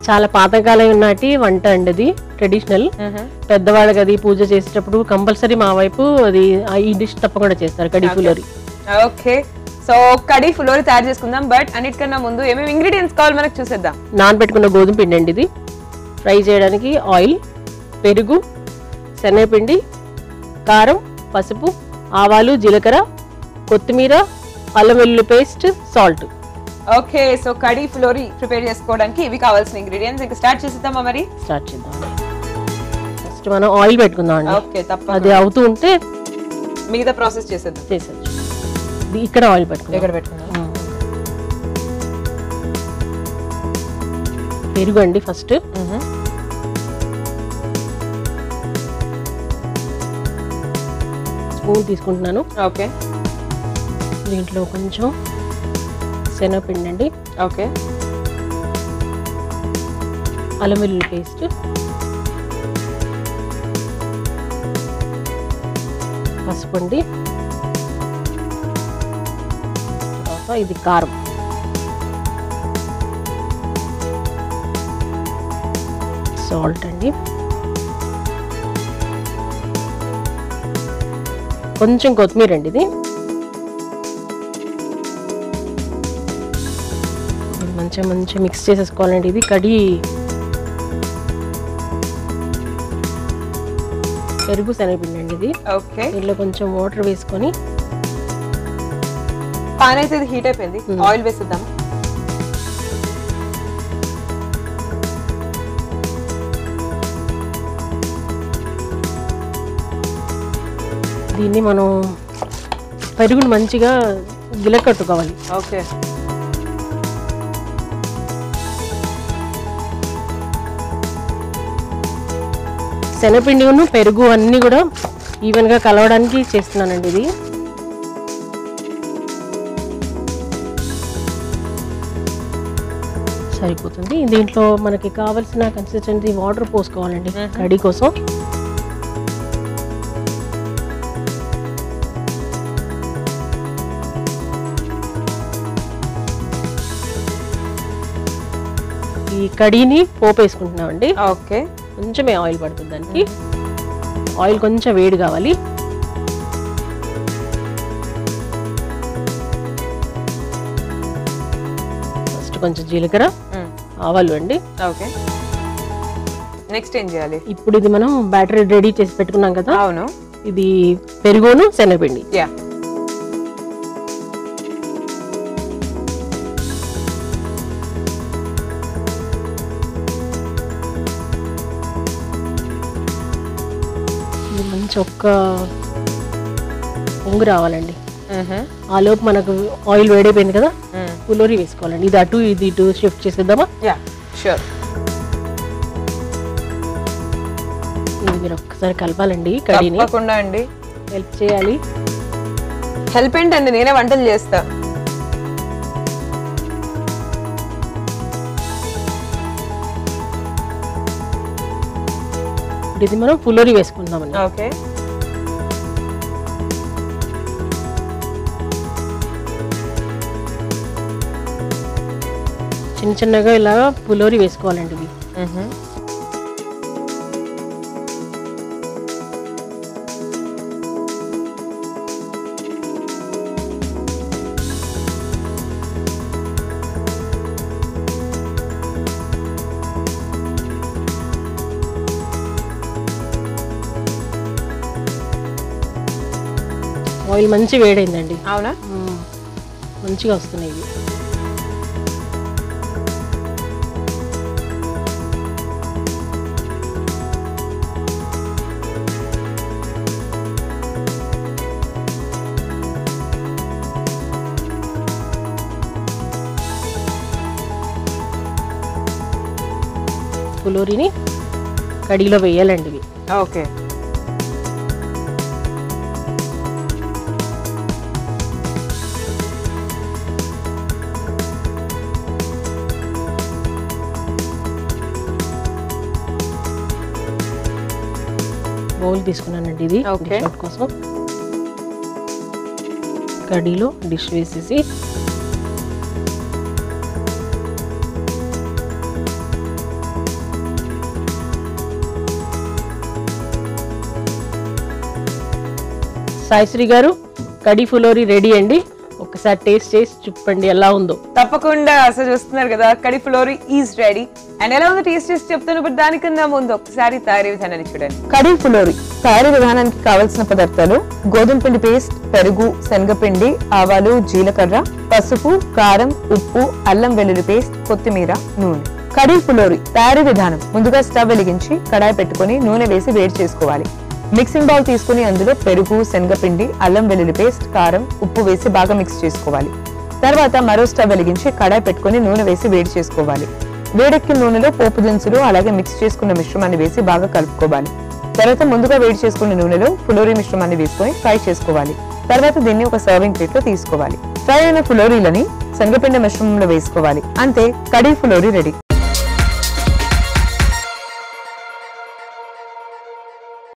చాలా పాతకాలం నాటి వంట అండి అది ట్రెడిషనల్ పెద్దవాళ్ళకి అది పూజ చేసేటప్పుడు కంపల్సరీ మా వైపు అది ఆ ఈ డిష్ తప్పకుండా చేస్తారు కడి పులోరి ఓకే సో కడి ఫులోరి తయారు చేసుకుందాం బట్ అన్నిటికన్నా ముందు ఏమేమి ఇంగ్రీడియంట్స్ కావాలి మనకు చూసేద్దాం నానబెట్టుకున్న గోధుమ పిండి అండి ఇది ఫ్రై చేయడానికి ఆయిల్ పెరుగు శనగపిండి కారం పసుపు ఆవాలు జీలకర్ర కొత్తిమీర అల్లం వెల్లుల్లి పేస్ట్ సాల్ట్ ఓకే సో కడి ఫ్లోరీ ప్రిపేర్ చేసుకోవడానికి ఇవి కావాల్సిన ఇంగ్రీడియంట్స్ ఇంకా స్టార్ట్ చేసేద్దామా మరి స్టార్ట్ చేద్దాం ఫస్ట్ మనం ఆయిల్ పెట్టుకుందాం అండి ఓకే తప్ప అది అవుతూ ఉంటే మిగతా ప్రాసెస్ చేసేద్దాం చేసేది ఇది ఇక్కడ ఆయిల్ పెట్టుకుందాం ఎక్కడ పెట్టుకుందాం పెరుగు అండి ఫస్ట్ స్పూన్ తీసుకుంటున్నాను ఓకే దీంట్లో కొంచెం శనగపిండి అండి ఓకే అల్లం వెల్లుల్లి పేస్ట్ పసుపు అండి తర్వాత ఇది కారం సాల్ట్ అండి కొంచెం కొత్తిమీర అండి ఇది ఇది మంచిగా మంచిగా మిక్స్ చేసేసుకోవాలండి ఇది కడి పెరుగు శనగపిండి అండి ఇది ఓకే దీంట్లో కొంచెం వాటర్ వేసుకొని పాన్ అయితే ఇది హీట్ అయిపోయింది Hmm. ఆయిల్ వేసేద్దాం దీన్ని మనం పెరుగుని మంచిగా గిలకట్టుకోవాలి ఓకే శనగపిండి ఉన్న పెరుగు అన్నీ కూడా ఈవెన్గా కలవడానికి చేస్తున్నానండి ఇది సరిపోతుంది దీంట్లో మనకి కావలసిన కన్సిస్టెన్సీ వాటర్ పోసుకోవాలండి Mhm. కర్రీ కోసం ఈ కడీని పోపు వేసుకుంటున్నామండి ఓకే కొంచెమే ఆయిల్ పడుతుంది దానికి ఆయిల్ కొంచెం వేడి కావాలి ఫస్ట్ కొంచెం జీలకర్ర ఆవాలు అండి ఓకే నెక్స్ట్ ఏం చేయాలి ఇప్పుడు ఇది మనం బ్యాటరీ రెడీ చేసి పెట్టుకున్నాం కదా అవును ఇది పెరుగును శనగపిండి యా ఇది మంచి ఒక్క పొంగు రావాలండి ఆ లోపు మనకు ఆయిల్ వేడైపోయింది కదా పులోరి వేసుకోవాలండి ఇది అటు ఇది ఇటు షిఫ్ట్ చేసేద్దామా యా షూర్ ఇది మీరు ఒక్కసారి కలపాలండి కడీని తప్పకుండా అండి హెల్ప్ చేయాలి హెల్ప్ ఏంటండి నేనే వంటలు చేస్తా ఇప్పుడు ఇది మనం పులోరి వేసుకుందామండి ఓకే చిన్న చిన్నగా ఇలా పులోరి వేసుకోవాలండి ఇవి ఆయిల్ మంచి వేడైందండి అవునా మ్మ్. మంచిగా వస్తున్నాయి ఇవి పులోరిని కడిలో వేయాలండి ఇవి ఓకే బౌల్ తీసుకున్నానండి ఇది Okay. డిష్ అవుట్ కోసం కడీలో డిష్ వేసేసి సాయిశ్రీ గారు కడి ఫులోరి రెడీ అండి ఒకసారి టేస్ట్ చేసి చెప్పండి ఎలా ఉందో తప్పకుండా అసలు చూస్తున్నారు కదా కడి ఫ్లోరీ ఈజ్ రెడీ అండ్ ఎలా ఉందో టేస్ట్ చేసి చెప్తాను బట్ దానికన్నా ముందు ఒకసారి తయారీ విధానాన్ని చూడండి కడీ ఫులోరి తయారీ విధానానికి కావలసిన పదార్థాలు గోధుమ పిండి పేస్ట్ పెరుగు శనగపిండి ఆవాలు జీలకర్ర పసుపు కారం ఉప్పు అల్లం వెల్లుల్లి పేస్ట్ కొత్తిమీర నూనె కడీ ఫులోరి తయారీ విధానం ముందుగా స్టవ్ వెలిగించి కడాయి పెట్టుకొని నూనె వేసి వేడి చేసుకోవాలి మిక్సింగ్ బౌల్ తీసుకుని అందులో పెరుగు శనగపిండి అల్లం వెల్లుల్లి పేస్ట్ కారం ఉప్పు వేసి బాగా మిక్స్ చేసుకోవాలి తర్వాత మరో స్టవ్ వెలిగించి కడాయి పెట్టుకొని నూనె వేసి వేడి చేసుకోవాలి వేడెక్కిన నూనెలో పోపు దినుసులు అలాగే మిక్స్ చేసుకున్న మిశ్రమాన్ని వేసి బాగా కలుపుకోవాలి తర్వాత ముందుగా వేడి చేసుకున్న నూనెలో పులోరీ మిశ్రమాన్ని వేసుకొని ఫ్రై చేసుకోవాలి తర్వాత దీన్ని ఒక సర్వింగ్ ప్లేట్ లో తీసుకోవాలి ఫ్రై అయిన పులోరీలని శనగపిండి మిశ్రమంలో వేసుకోవాలి అంతే కడీ ఫులోరీ రెడీ